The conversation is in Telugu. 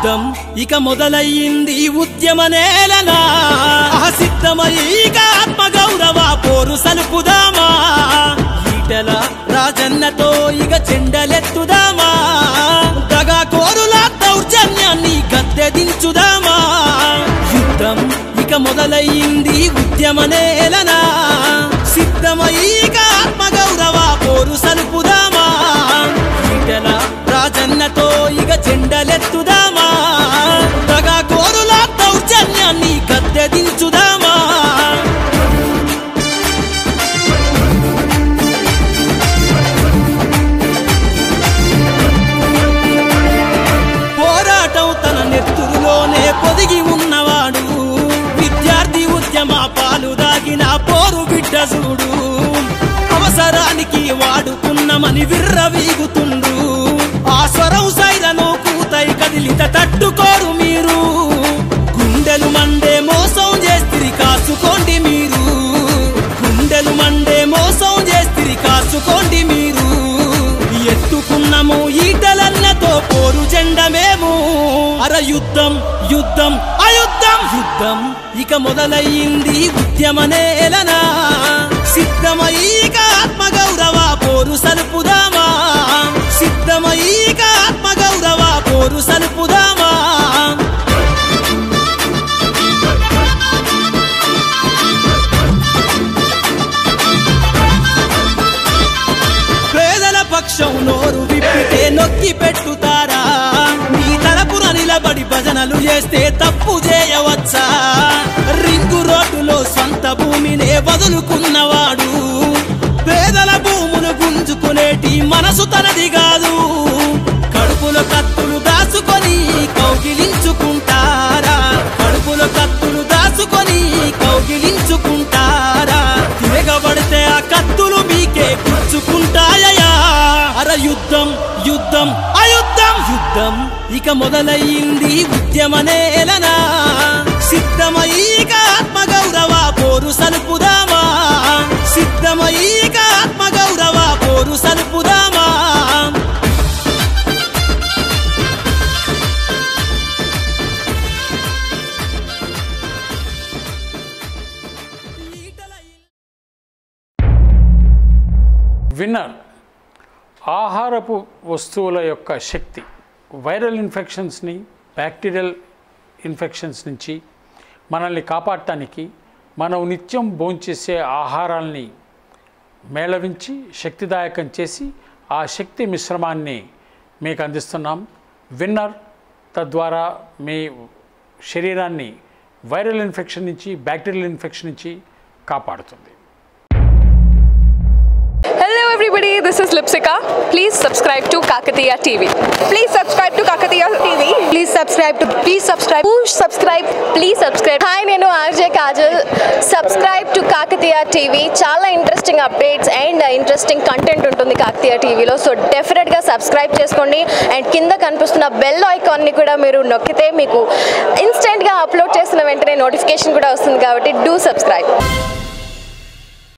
యుద్ధం ఇక మొదలయ్యింది ఉద్యమ నేలనా సిద్ధమై ఇక ఆత్మగౌరవ పోరు సలుపుదామా ఈటల రాజన్నతో ఇక చెండలెత్తుదామా దగా కోరుల దౌర్జన్యాన్ని గద్దె దించుదామా యుద్ధం ఇక మొదలయ్యింది ఉద్యమ నేలనా సిద్ధమై ఇక ఆత్మగౌరవ పోరు సలుపుదామా ఈటల రాజన్నతో ఇక చెండలెత్తుదామా దగా కోరుల దౌర్జన్యాన్ని గద్దె దించుదామా పోరాటం తన నెత్తురులోనే పొదిగి ఉన్నవాడు విద్యార్థి ఉద్యమ పాలు దాగిన పోరు బిడ్డ చూడు అవసరానికి వాడుకున్నమని విర్రవీగుతుండ్రు ఆ స్వరం సైరను కూతై కదిలిత తట్టుకోరు మీరు గుండెలు మండే మోసం చేస్తిరి కాసుకోండి మీరు గుండెలు మండే మోసం చేస్తిరి కాసుకోండి మీరు ఎత్తుకున్నాము ఈటలన్నతో పోరు జెండమేము అర యుద్ధం యుద్ధం అయుద్ధం యుద్ధం ఇక మొదలయ్యింది ఉద్యమ నేలనా సిద్ధమై ఇక ఆత్మగౌరవ పోరు సలుపుదామా సిద్ధమై ఇక ఆత్మగౌరవ పోరు సలుపుదామా పేదల పక్షం నోరు విప్పితే నొక్కి పెట్టుతారా మీ తరపున నిలబడి భజనలు చేస్తే తప్పు చేయవచ్చా రింగు రోడ్డులో సొంత భూమినే వదులుకున్నవాడు పేదల భూములు గుంజుకునేటి మనసు తనది కాదు కడుపులో కత్తులు దాచుకొని కౌగిలించుకుంటారా కడుపులో కత్తులు దాచుకొని కౌగిలించుకుంటారా తిరగబడితే ఆ కత్తులు మీకే గుచ్చుకుంటాయా అర యుద్ధం యుద్ధం అయుద్ధం యుద్ధం ఇక మొదలయ్యింది ఉద్యమ నేలనా సిద్ధమై ఇక ఆత్మగౌరవ పోరు సలుపుదామా సిద్ధమై ఇక ఆత్మగౌరవ పోరు సలుపుదామా విన్నర్ ఆహారపు వస్తువుల యొక్క శక్తి వైరల్ ఇన్ఫెక్షన్స్ని బ్యాక్టీరియల్ ఇన్ఫెక్షన్స్ నుంచి మనల్ని కాపాడటానికి మనం నిత్యం భోంచేసే ఆహారాల్ని మేళవించి శక్తిదాయకం చేసి ఆ శక్తి మిశ్రమాన్ని మీకు అందిస్తున్నాం విన్నర్ తద్వారా మీ శరీరాన్ని వైరల్ ఇన్ఫెక్షన్ నుంచి బ్యాక్టీరియల్ ఇన్ఫెక్షన్ నుంచి కాపాడుతుంది Hello everybody, this is Lipsika. Please subscribe to Kakatiya TV. Please subscribe to Kakatiya TV. Please subscribe to please subscribe Push subscribe, please subscribe. Hi, నేను RJ Kajal subscribe to Kakatiya TV చాలా interesting updates and interesting content ఉంటుంది కాకతీయ టీవీలో సో డెఫినెట్గా సబ్స్క్రైబ్ చేసుకోండి అండ్ కింద కనిపిస్తున్న బెల్ ఐకాన్ని కూడా మీరు నొక్కితే మీకు ఇన్స్టెంట్గా అప్లోడ్ చేసిన వెంటనే నోటిఫికేషన్ కూడా వస్తుంది కాబట్టి డూ సబ్స్క్రైబ్